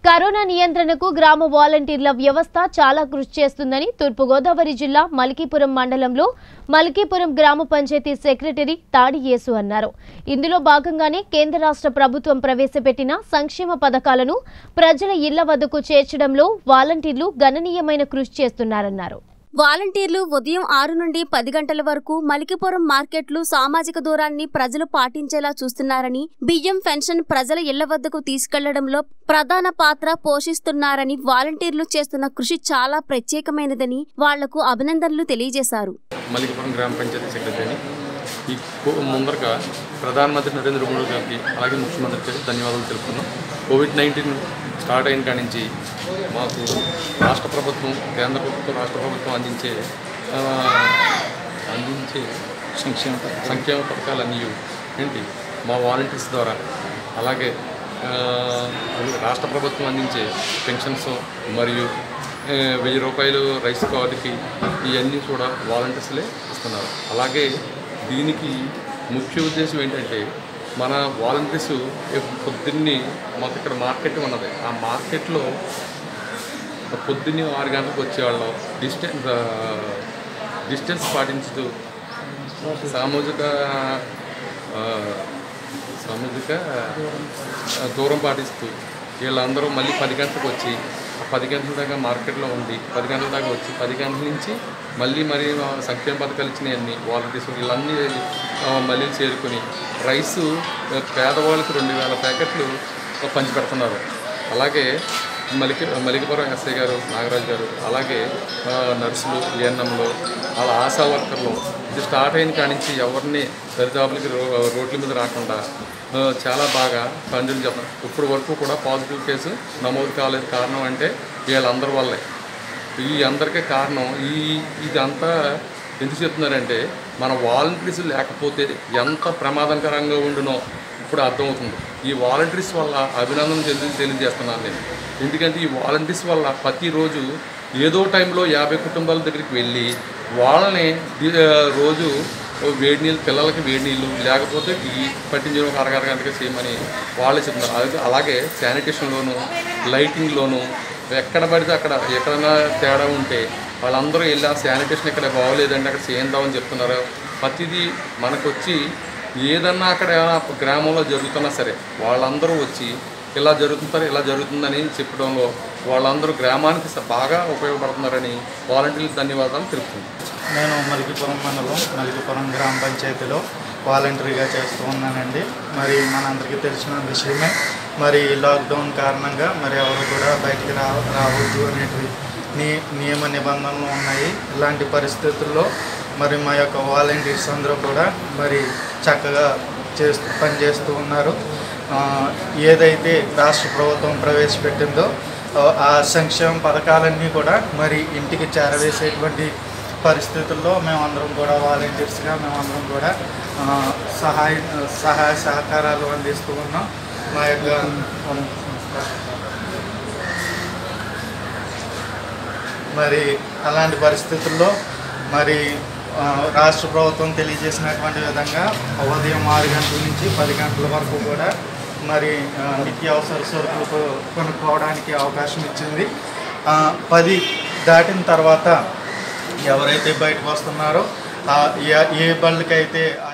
corona నియంత్రణకు గ్రామ వాలంటీర్ల వ్యవస్థ చాలా కృషి చేస్తుందని తూర్పుగోదావరి జిల్లా మల్కీపురం మండలంలో మల్కీపురం గ్రామ పంచాయతీ సెక్రటరీ తాడి యేసు అన్నారు ఇందులో భాగంగానే కేంద్ర రాష్ట్ర ప్రభుత్వం ప్రవేశపెట్టిన సంక్షేమ పథకాలను ప్రజల ఇళ్ల వద్దకు చేర్చడంలో వాలంటీర్లు గణనీయమైన కృషి చేస్తున్నారన్నారు వాలంటీర్లు ఉదయం ఆరు నుండి పది గంటల వరకు మలికిపురం మార్కెట్లు సామాజిక దూరాన్ని ప్రజలు పాటించేలా చూస్తున్నారని బియ్యం పెన్షన్ ప్రజల ఇళ్ల వద్దకు తీసుకెళ్లడంలో ప్రధాన పాత్ర పోషిస్తున్నారని వాలంటీర్లు చేస్తున్న కృషి చాలా ప్రత్యేకమైనదని వాళ్లకు అభినందనలు తెలియజేశారు మలికిపురం గ్రామ పంచాయతీ సెక్రటరీని ఈ కో- ముందరగా ప్రధానమంత్రి నరేంద్ర మోడీ గారికి అలాగే ముఖ్యమంత్రికి ధన్యవాదాలు తెలుపుతున్నాం కోవిడ్ నైన్టీన్ స్టార్ట్ అయిన కాడి నుంచి మాకు రాష్ట్ర ప్రభుత్వం కేంద్ర ప్రభుత్వం రాష్ట్ర ప్రభుత్వం అందించే ఆ, అందించే సంక్షేమ సంక్షేమ పథకాలన్నీ ఏంటి మా వాలంటీర్స్ ద్వారా అలాగే ఆ, రాష్ట్ర ప్రభుత్వం అందించే పెన్షన్స్ మరియు ఆ, వెయ్యి రూపాయలు రైస్ కార్డుకి ఇవన్నీ కూడా వాలంటీర్స్లే ఇస్తున్నారు అలాగే దీనికి ముఖ్య ఉద్దేశం ఏంటంటే మన వాలంటీర్స్ పొద్దున్నే మాకు ఇక్కడ మార్కెట్ ఉన్నది ఆ మార్కెట్లో పొద్దున్నే ఆరు గంటలకు వచ్చేవాళ్ళం డిస్టెన్స్ డిస్టెన్స్ పాటించుతూ సామాజిక ఆ, సామాజిక ఆ, దూరం పాటిస్తూ వీళ్ళందరూ మళ్ళీ పది గంటలకు వచ్చి ఆ పది గంటల దాకా మార్కెట్లో ఉండి పది గంటల దాకా వచ్చి పది గంటల నుంచి మళ్ళీ మరి ఆ సంక్షేమ పథకాలు ఇచ్చినవన్నీ వాలంటీర్స్ వీళ్ళన్నీ ఆ, మళ్ళీ చేరుకొని రైసు ఆ, పేదవాళ్ళకి రెండు వేల ప్యాకెట్లు పంచి పెడుతున్నారు అలాగే మలికి మలికిపురం ఎస్ఐ గారు నాగరాజు గారు అలాగే ఆ, నర్సులు ఏఎన్ఎంలు వాళ్ళ ఆశా వర్కర్లు ఇది స్టార్ట్ అయిన కాడి నుంచి ఎవరిని దరిదాపులకి రో రోడ్ల మీద రాకుండా ఆ, చాలా బాగా కంటిన్యూ చేస్తున్నారు ఇప్పుడు వరకు కూడా పాజిటివ్ కేసు నమోదు కాలేదు కారణం అంటే వీళ్ళందరి వల్లే ఈ అందరికీ కారణం ఈ ఇదంతా ఎందుకు చెప్తున్నారంటే మన వాలంటీర్స్ లేకపోతే ఎంత ప్రమాదకరంగా ఉండునో ఇప్పుడు అర్థమవుతుంది ఈ వాలంటీర్స్ వల్ల అభినందన తెలియ తెలియజేస్తున్నాను నేను ఎందుకంటే ఈ వాలంటీర్స్ వల్ల ప్రతిరోజు ఏదో టైంలో యాభై కుటుంబాల దగ్గరికి వెళ్ళి వాళ్ళని ది- ఆ, రోజు ఓ వేడి నీళ్ళు పిల్లలకి వేడి నీళ్ళు లేకపోతే ఈ పట్టించడం ఒక అరగర గంటగా చేయమని వాళ్ళే చెప్తున్నారు అలాగే అలాగే శానిటేషన్లోను లైటింగ్లోను ఎక్కడ పడితే అక్కడ ఎక్కడైనా తేడా ఉంటే వాళ్ళందరూ వెళ్ళి ఆ శానిటేషన్ ఇక్కడ బాగోలేదండి అక్కడ చేద్దామని చెప్తున్నారు ప్రతిదీ మనకు వచ్చి ఏదన్నా అక్కడ ఏమైనా గ్రామంలో జరుగుతున్నా సరే వాళ్ళందరూ వచ్చి ఇలా జరుగుతుంటారు ఇలా జరుగుతుందని చెప్పడంలో వాళ్ళందరూ గ్రామానికి స- బాగా ఉపయోగపడుతున్నారని వాలంటీర్లకు ధన్యవాదాలు తెలుపుతుంది నేను మలికిపురం మండలం మలికిపురం గ్రామ పంచాయతీలో వాలంటరీగా చేస్తూ ఉన్నానండి మరి మనందరికీ తెలిసిన విషయమే మరి లాక్డౌన్ కారణంగా మరి ఎవరు కూడా బయటికి రా రావద్దు అనేటివి నీ నియమ నిబంధనలు ఉన్నాయి ఇలాంటి పరిస్థితుల్లో మరి మా యొక్క వాలంటీర్స్ అందరూ కూడా మరి చక్కగా చేస్తూ పనిచేస్తూ ఉన్నారు ఆ, ఏదైతే రాష్ట్ర ప్రభుత్వం ప్రవేశపెట్టిందో ఆ, ఆ సంక్షేమ పథకాలన్నీ కూడా మరి ఇంటికి చేరవేసేటువంటి పరిస్థితుల్లో మేమందరం కూడా వాలంటీర్స్గా మేమందరం కూడా ఆ, సహాయ సహాయ సహకారాలు అందిస్తూ ఉన్నాం మా యొక్క మరి అలాంటి పరిస్థితుల్లో మరి ఆ, రాష్ట్ర ప్రభుత్వం తెలియజేసినటువంటి విధంగా ఉదయం ఆరు గంటల నుంచి పది గంటల వరకు కూడా మరి ఆ, నిత్యావసర సరుకులు కొ- కొనుక్కోవడానికి అవకాశం ఇచ్చింది ఆ, పది దాటిన తర్వాత ఎవరైతే బయటకు వస్తున్నారో ఆ ఏ- ఏ బళ్ళకైతే